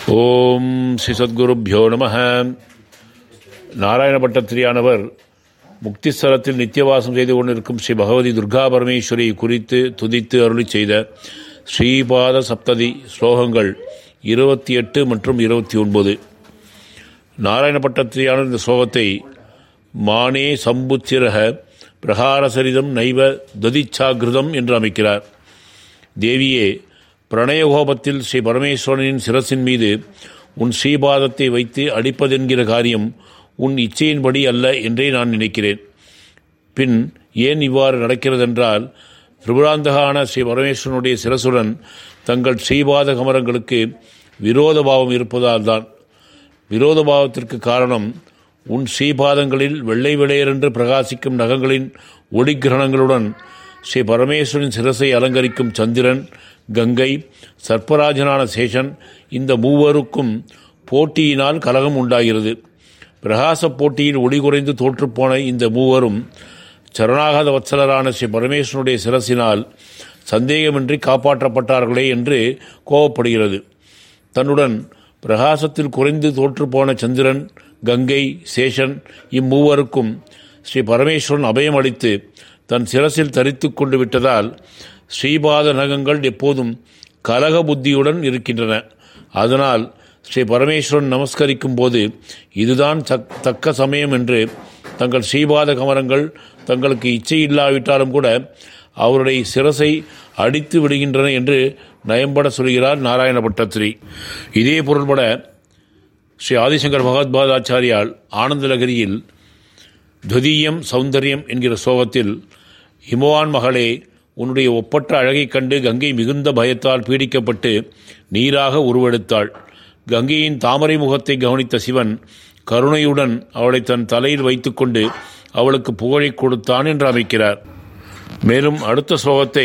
ஓம் ஸ்ரீ சத்குருப்யோ நம நாராயண பட்டத்திரியானவர் முக்திஸ்தலத்தில் நித்தியவாசம் செய்து கொண்டிருக்கும் ஸ்ரீ பகவதி துர்கா பரமேஸ்வரி குறித்து துதித்து அருளி செய்த ஸ்ரீபாத சப்ததி ஸ்லோகங்கள் இருபத்தி எட்டு மற்றும் இருபத்தி ஒன்பது நாராயண பட்டத்திரியானவர் இந்த ஸ்லோகத்தை மானே சம்புச்சிரக பிரகாரசரிதம் நைவ துதிச்சாகிருதம் என்று அமைக்கிறார் தேவியே பிரணயகோபத்தில் ஸ்ரீ பரமேஸ்வரனின் சிரசின் மீது உன் ஸ்ரீபாதத்தை வைத்து அடிப்பதென்கிற காரியம் உன் இச்சையின்படி அல்ல என்றே நான் நினைக்கிறேன் பின் ஏன் இவ்வாறு நடக்கிறதென்றால் திரிபுராந்தகான ஸ்ரீ பரமேஸ்வரனுடைய சிரசுடன் தங்கள் ஸ்ரீபாத கமரங்களுக்கு விரோத பாவம் இருப்பதால் தான் விரோத பாவத்திற்கு காரணம் உன் ஸ்ரீபாதங்களில் வெள்ளை வெளையரென்று பிரகாசிக்கும் நகங்களின் ஒளிக்கிரணங்களுடன் ஸ்ரீ பரமேஸ்வரின் சிரசை அலங்கரிக்கும் சந்திரன் கங்கை சர்ப்பராஜனான சேஷன் இந்த மூவருக்கும் போட்டியினால் கலகம் உண்டாகிறது பிரகாச போட்டியில் ஒளி குறைந்து தோற்றுப்போன இந்த மூவரும் சரணாகத வத்சலரான ஸ்ரீ பரமேஸ்வரனுடைய சிரசினால் சந்தேகமின்றி காப்பாற்றப்பட்டார்களே என்று கோவப்படுகிறது தன்னுடன் பிரகாசத்தில் குறைந்து தோற்றுப்போன சந்திரன் கங்கை சேஷன் இம்மூவருக்கும் ஸ்ரீ பரமேஸ்வரன் அபயம் அளித்து தன் சிரசில் தரித்து கொண்டு விட்டதால் ஸ்ரீபாத நகங்கள் எப்போதும் கலக புத்தியுடன் இருக்கின்றன அதனால் ஸ்ரீ பரமேஸ்வரன் நமஸ்கரிக்கும் போது இதுதான் தக்க சமயம் என்று தங்கள் ஸ்ரீபாத கமரங்கள் தங்களுக்கு இச்சை இல்லாவிட்டாலும் கூட அவருடைய சிரசை அடித்து விடுகின்றன என்று நயம்பட சொல்கிறார் நாராயண பட்டத்திரி இதே பொருள்பட ஸ்ரீ ஆதிசங்கர் பகவத்பாதாச்சாரியால் ஆனந்தலகிரியில் துவதீயம் சௌந்தரியம் என்கிற சோகத்தில் ஹிமவான் மகளே உன்னுடைய ஒப்பற்ற அழகைக் கண்டு கங்கை மிகுந்த பயத்தால் பீடிக்கப்பட்டு நீராக உருவெடுத்தாள் கங்கையின் தாமரை முகத்தை கவனித்த சிவன் கருணையுடன் அவளை தன் தலையில் வைத்துக்கொண்டு அவளுக்கு புகழை கொடுத்தான் என்று அமைக்கிறார் மேலும் அடுத்த ஸ்லோகத்தை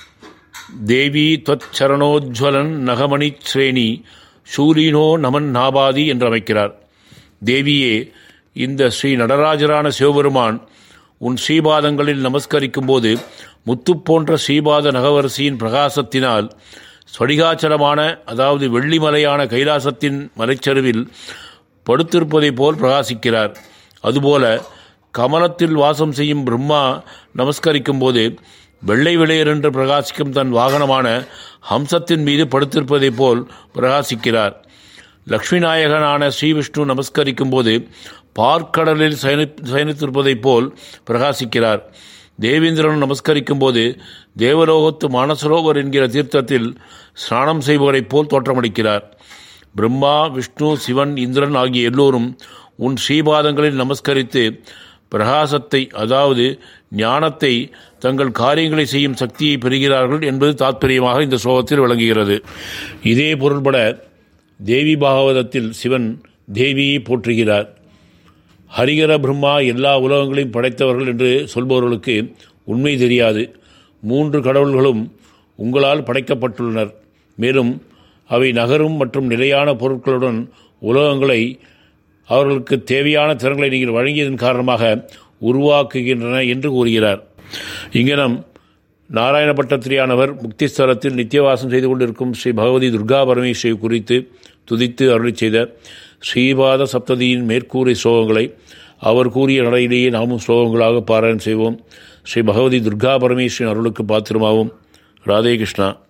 தேவி தொத் சரணோஜ்வலன் நகமணி ஸ்ரேணி சூரியனோ நமன் நாபாதி என்று அமைக்கிறார் தேவியே இந்த ஸ்ரீ நடராஜரான சிவபெருமான் உன் ஸ்ரீபாதங்களில் நமஸ்கரிக்கும் போது முத்து போன்ற ஸ்ரீபாத நகவரிசையின் பிரகாசத்தினால் ஸ்வடிகாச்சலமான அதாவது வெள்ளிமலையான கைலாசத்தின் மலைச்சருவில் படுத்திருப்பதைப் போல் பிரகாசிக்கிறார் அதுபோல கமலத்தில் வாசம் செய்யும் பிரம்மா நமஸ்கரிக்கும் போது வெள்ளை விளையரென்று பிரகாசிக்கும் தன் வாகனமான ஹம்சத்தின் மீது படுத்திருப்பதைப் போல் பிரகாசிக்கிறார் லக்ஷ்மி நாயகனான ஸ்ரீ விஷ்ணு நமஸ்கரிக்கும் போது பார்க்கடலில் சயனி சயனித்திருப்பதைப் போல் பிரகாசிக்கிறார் தேவேந்திரன் நமஸ்கரிக்கும் போது தேவலோகத்து மானசரோவர் என்கிற தீர்த்தத்தில் ஸ்நானம் செய்பவரைப் போல் தோற்றமளிக்கிறார் பிரம்மா விஷ்ணு சிவன் இந்திரன் ஆகிய எல்லோரும் உன் ஸ்ரீபாதங்களில் நமஸ்கரித்து பிரகாசத்தை அதாவது ஞானத்தை தங்கள் காரியங்களை செய்யும் சக்தியை பெறுகிறார்கள் என்பது தாத்பரியமாக இந்த ஸ்லோகத்தில் விளங்குகிறது இதே பொருள்பட தேவி பாகவதத்தில் சிவன் தேவியை போற்றுகிறார் ஹரிகர பிரம்மா எல்லா உலகங்களையும் படைத்தவர்கள் என்று சொல்பவர்களுக்கு உண்மை தெரியாது மூன்று கடவுள்களும் உங்களால் படைக்கப்பட்டுள்ளனர் மேலும் அவை நகரும் மற்றும் நிலையான பொருட்களுடன் உலகங்களை அவர்களுக்கு தேவையான திறன்களை நீங்கள் வழங்கியதன் காரணமாக உருவாக்குகின்றன என்று கூறுகிறார் இங்கனம் நாராயண பட்டத்திரியானவர் முக்திஸ்தலத்தில் நித்தியவாசம் செய்து கொண்டிருக்கும் ஸ்ரீ பகவதி துர்கா பரமேஸ்வரி குறித்து துதித்து அருளி செய்த ஸ்ரீபாத சப்ததியின் மேற்கூரை ஸ்லோகங்களை அவர் கூறிய நடையிலேயே நாமும் ஸ்லோகங்களாக பாராயணம் செய்வோம் ஸ்ரீ பகவதி துர்கா பரமேஸ்வரின் அருளுக்கு பாத்திரமாவும் ராதே கிருஷ்ணா